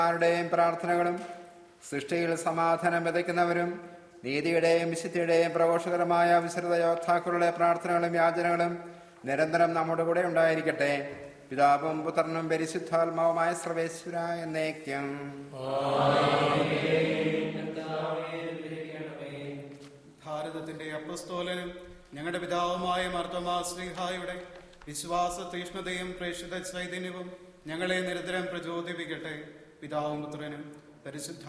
ആരുടെയും പ്രാർത്ഥനകളും സൃഷ്ടിയിൽ സമാധാനം വിതയ്ക്കുന്നവരും നീതിയുടെയും വിശുദ്ധിയുടെയും പ്രഘോഷകരമായ വിശുദ്ധ യോദ്ധാക്കളുടെ പ്രാർത്ഥനകളും യാചനകളും നിരന്തരം നമ്മുടെ കൂടെ ഉണ്ടായിരിക്കട്ടെ പിതാവും പുത്രനും പരിശുദ്ധാത്മാവുമായ സർവേശ്വര എന്നേക്കും ഭാരതത്തിന്റെ അപ്പസ്തോലനും ഞങ്ങളുടെ പിതാവുമായ മർത്തമാ ശ്രീഹായുടെ വിശ്വാസ തീഷ്ണതയും പ്രേക്ഷിത ചൈതന്യവും ഞങ്ങളെ നിരന്തരം പ്രചോദിപ്പിക്കട്ടെ പിതാവും പുത്രനും പരിശുദ്ധ